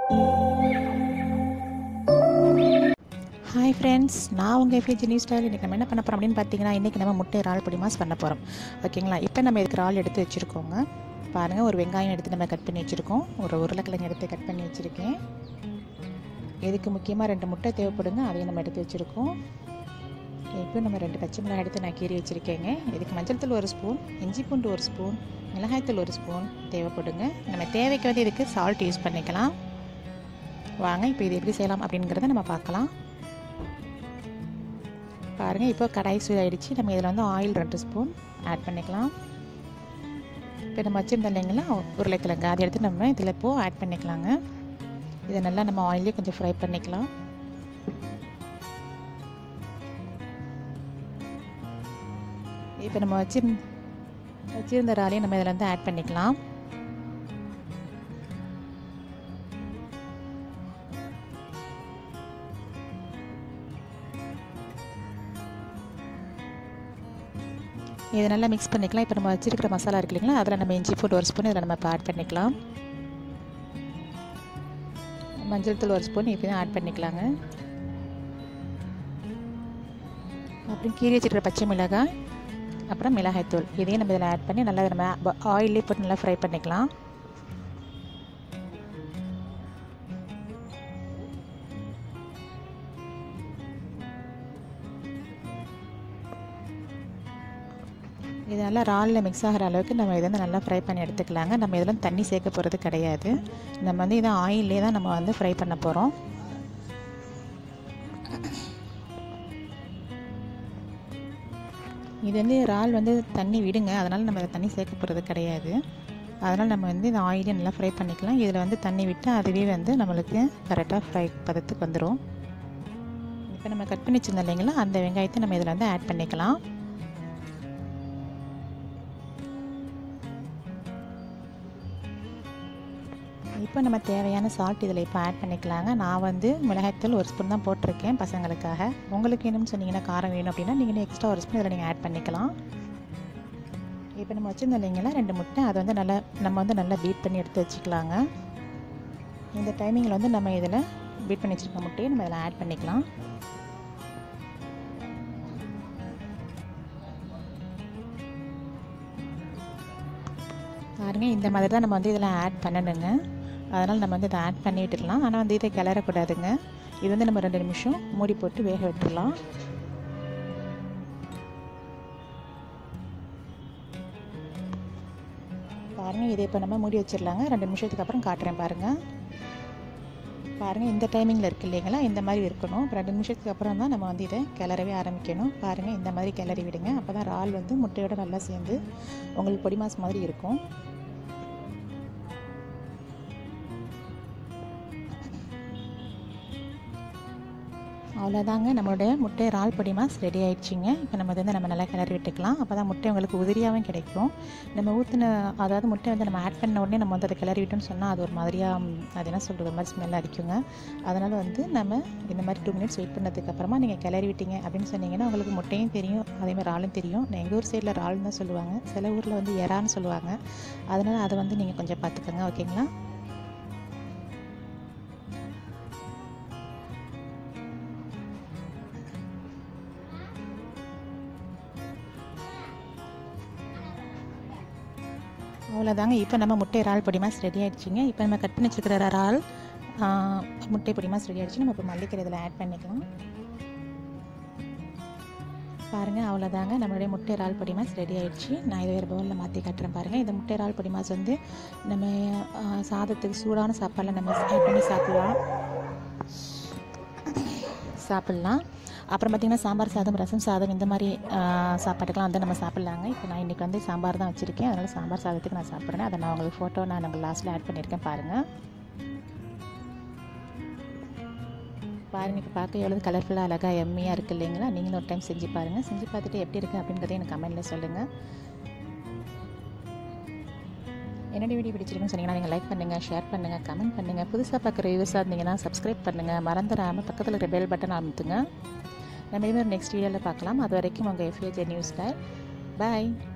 hi friends நான் உங்கள் effigy news style இன்றைக்கி நம்ம என்ன பண்ண போகிறோம் அப்படின்னு பார்த்தீங்கன்னா இன்றைக்கி நம்ம முட்டை இறால் பொடி மாஸ் பண்ண போகிறோம் ஓகேங்களா இப்போ நம்ம இதுக்கு இறால் எடுத்து வச்சுருக்கோங்க பாருங்கள் ஒரு வெங்காயம் எடுத்து நம்ம கட் பண்ணி வச்சுருக்கோம் ஒரு உருளைக்கிழங்கு எடுத்து கட் பண்ணி வச்சுருக்கேன் இதுக்கு முக்கியமாக ரெண்டு முட்டை தேவைப்படுங்க அதையும் நம்ம எடுத்து வச்சுருக்கோம் இப்போ நம்ம ரெண்டு பச்சை மிளகாய் எடுத்து நான் கீறி வச்சுருக்கேங்க இதுக்கு மஞ்சள் தூள் ஒரு ஸ்பூன் இஞ்சி பூண்டு ஒரு ஸ்பூன் மிளகாய்த்தூள் ஒரு ஸ்பூன் தேவைப்படுங்க நம்ம தேவைக்கு வந்து இதுக்கு சால்ட் யூஸ் பண்ணிக்கலாம் வாங்க இப்போ இது எப்படி செய்யலாம் அப்படிங்கிறத நம்ம பார்க்கலாம் பாருங்கள் இப்போ கடாய் சூடாயிடுச்சு நம்ம இதில் வந்து ஆயில் ரெண்டு ஸ்பூன் ஆட் பண்ணிக்கலாம் இப்போ நம்ம வச்சுருந்தோம் இல்லைங்களா உருளைக்கிழங்கு அதை எடுத்து நம்ம இதில் இப்போது ஆட் பண்ணிக்கலாங்க இதை நல்லா நம்ம ஆயிலே கொஞ்சம் ஃப்ரை பண்ணிக்கலாம் இப்போ நம்ம வச்சு வச்சுருந்த இறாலையும் நம்ம இதில் வந்து ஆட் பண்ணிக்கலாம் இதை நல்லா மிக்ஸ் பண்ணிக்கலாம் இப்போ நம்ம வச்சுருக்கிற மசாலா இருக்கு இல்லைங்களா அதில் நம்ம இஞ்சி போட்டு ஒரு ஸ்பூன் இதில் நம்ம இப்போ ஆட் பண்ணிக்கலாம் மஞ்சள் தூள் ஒரு ஸ்பூன் இப்போ ஆட் பண்ணிக்கலாங்க அப்புறம் கீரி வச்சுருக்கிற பச்சை மிளகாய் அப்புறம் மிளகாய் தூள் இதையும் நம்ம இதில் ஆட் பண்ணி நல்லா நம்ம ஆயிலே போட்டு நல்லா ஃப்ரை பண்ணிக்கலாம் இது நல்லா ராலில் மிக்ஸ் ஆகிற அளவுக்கு நம்ம இதை வந்து நல்லா ஃப்ரை பண்ணி எடுத்துக்கலாங்க நம்ம இதில் தண்ணி சேர்க்க போகிறது கிடையாது நம்ம வந்து இதை ஆயிலே தான் நம்ம வந்து ஃப்ரை பண்ண போகிறோம் இது வந்து இறால் வந்து தண்ணி விடுங்க அதனால் நம்ம தண்ணி சேர்க்க போகிறது கிடையாது அதனால் நம்ம வந்து இந்த ஆயிலே நல்லா ஃப்ரை பண்ணிக்கலாம் இதில் வந்து தண்ணி விட்டு அதுவே வந்து நம்மளுக்கு கரெக்டாக ஃப்ரை பதத்துக்கு வந்துடும் இப்போ நம்ம கட் பண்ணி வச்சுருந்தோம் இல்லைங்களா அந்த வெங்காயத்தை நம்ம இதில் வந்து ஆட் பண்ணிக்கலாம் இப்போ நம்ம தேவையான சால்ட் இதில் இப்போ ஆட் பண்ணிக்கலாங்க நான் வந்து மிளகாய்த்தூள் ஒரு ஸ்பூன் தான் போட்டிருக்கேன் பசங்களுக்காக உங்களுக்கு வேணும்னு சொன்னீங்கன்னா காரம் வேணும் அப்படின்னா நீங்கள் எக்ஸ்ட்ரா ஒரு ஸ்பூன் இதில் நீங்கள் ஆட் பண்ணிக்கலாம் இப்போ நம்ம வச்சுருந்தோம் இல்லைங்களா ரெண்டு முட்டை அதை வந்து நல்லா நம்ம வந்து நல்லா பீட் பண்ணி எடுத்து வச்சுக்கலாங்க இந்த டைமிங்கில் வந்து நம்ம இதில் பீட் பண்ணி வச்சுருக்க முட்டையை நம்ம இதில் ஆட் பண்ணிக்கலாம் பாருங்கள் இந்த மாதிரி தான் நம்ம வந்து இதில் ஆட் பண்ணணுங்க அதனால் நம்ம வந்து இதை ஆட் பண்ணி விட்டுடலாம் ஆனால் வந்து இதை கிளறக்கூடாதுங்க இது வந்து நம்ம ரெண்டு நிமிஷம் மூடி போட்டு வேக விட்டுடலாம் பாருங்கள் இதை இப்போ நம்ம மூடி வச்சிடலாங்க ரெண்டு நிமிஷத்துக்கு அப்புறம் காட்டுறேன் பாருங்கள் பாருங்கள் இந்த டைமிங்கில் இருக்குது இல்லைங்களா இந்த மாதிரி இருக்கணும் ரெண்டு நிமிஷத்துக்கு அப்புறம் தான் நம்ம வந்து இதை கிளறவே ஆரம்பிக்கணும் பாருங்கள் இந்த மாதிரி கிளறி விடுங்க அப்போ தான் இறால் வந்து முட்டையோட நல்லா சேர்ந்து உங்களுக்கு பொடி மாஸ் மாதிரி இருக்கும் அவ்வளோதாங்க நம்மளுடைய முட்டை இறால் பொடி மாஸ் ரெடி ஆயிடுச்சுங்க இப்போ நம்ம வந்து நம்ம நல்லா கிளறி விட்டுக்கலாம் அப்போ தான் முட்டை உங்களுக்கு உதிரியாகவும் கிடைக்கும் நம்ம ஊற்றின அதாவது முட்டை வந்து நம்ம ஆட் பண்ண உடனே நம்ம வந்து அதை கிளறி விட்டோம்னு சொன்னால் அது ஒரு மாதிரியாக அது என்ன சொல்கிறது ஒரு மாதிரி ஸ்மெல் அடிக்குங்க அதனால் வந்து நம்ம இந்த மாதிரி டூ மினிட்ஸ் வெயிட் பண்ணதுக்கப்புறமா நீங்கள் கிளறி விட்டீங்க அப்படின்னு சொன்னீங்கன்னா உங்களுக்கு முட்டையும் தெரியும் அதேமாதிரி இறாலும் தெரியும் எங்கள் ஊர் சைடில் இறால்னு தான் சொல்லுவாங்க சில ஊரில் வந்து எறான்னு சொல்லுவாங்க அதனால் அதை வந்து நீங்கள் கொஞ்சம் பார்த்துக்கோங்க ஓகேங்களா அவ்வளோதாங்க இப்போ நம்ம முட்டை இறால் பொடி மாஸ் ரெடி ஆகிடுச்சிங்க இப்போ நம்ம கட் பண்ணி வச்சுருக்கிற இறால் முட்டை பொடி மாஸ் ரெடி ஆகிடுச்சு நம்ம இப்போ மல்லிக்கரை இதில் ஆட் பண்ணிக்கலாம் பாருங்கள் அவ்வளோதாங்க நம்மளுடைய முட்டை இறால் பொடி மாஸ் ரெடி ஆகிடுச்சு நான் இதை வேறு பவுலில் மாற்றி காட்டுறேன் பாருங்கள் இந்த முட்டை இறால் பொடி மாஸ் வந்து நம்ம சாதத்துக்கு சூடான சாப்பாடில் நம்ம ஆட் பண்ணி சாப்பிட்லாம் சாப்பிட்லாம் அப்புறம் பார்த்திங்கன்னா சாம்பார் சாதம் ரசம் சாதம் இந்த மாதிரி சாப்பாட்டுக்கெலாம் வந்து நம்ம சாப்பிட்லாங்க இப்போ நான் இன்றைக்கி வந்து சாம்பார் தான் வச்சுருக்கேன் அதனால் சாம்பார் சாதத்துக்கு நான் சாப்பிட்றேன் அதை நான் உங்களுக்கு ஃபோட்டோ நான் உங்களுக்கு லாஸ்ட்டில் ஆட் பண்ணியிருக்கேன் பாருங்கள் பாருங்கள் இப்போ பார்க்க எவ்வளோ கலர்ஃபுல்லாக அழகாக எம்மியாக இருக்குது இல்லைங்களா நீங்களும் ஒரு டைம் செஞ்சு பாருங்கள் செஞ்சு பார்த்துட்டு எப்படி இருக்குது அப்படின்றத எனக்கு கமெண்ட்டில் சொல்லுங்கள் என்னோட வீடியோ பிடிச்சிருக்குன்னு சொன்னீங்கன்னா நீங்கள் லைக் பண்ணுங்கள் ஷேர் பண்ணுங்கள் கமெண்ட் பண்ணுங்கள் புதுசாக பார்க்குற யூஸாக இருந்தீங்கன்னா சப்ஸ்கிரைப் பண்ணுங்கள் மறந்துடாமல் பக்கத்தில் இருக்கிற பெல் பட்டன் அமுத்துங்க நம்ம இதுமாதிரி நெக்ஸ்ட் வீடியோவில் பார்க்கலாம் அது வரைக்கும் உங்கள் எஃப்ஏஜே நியூஸில் பாய்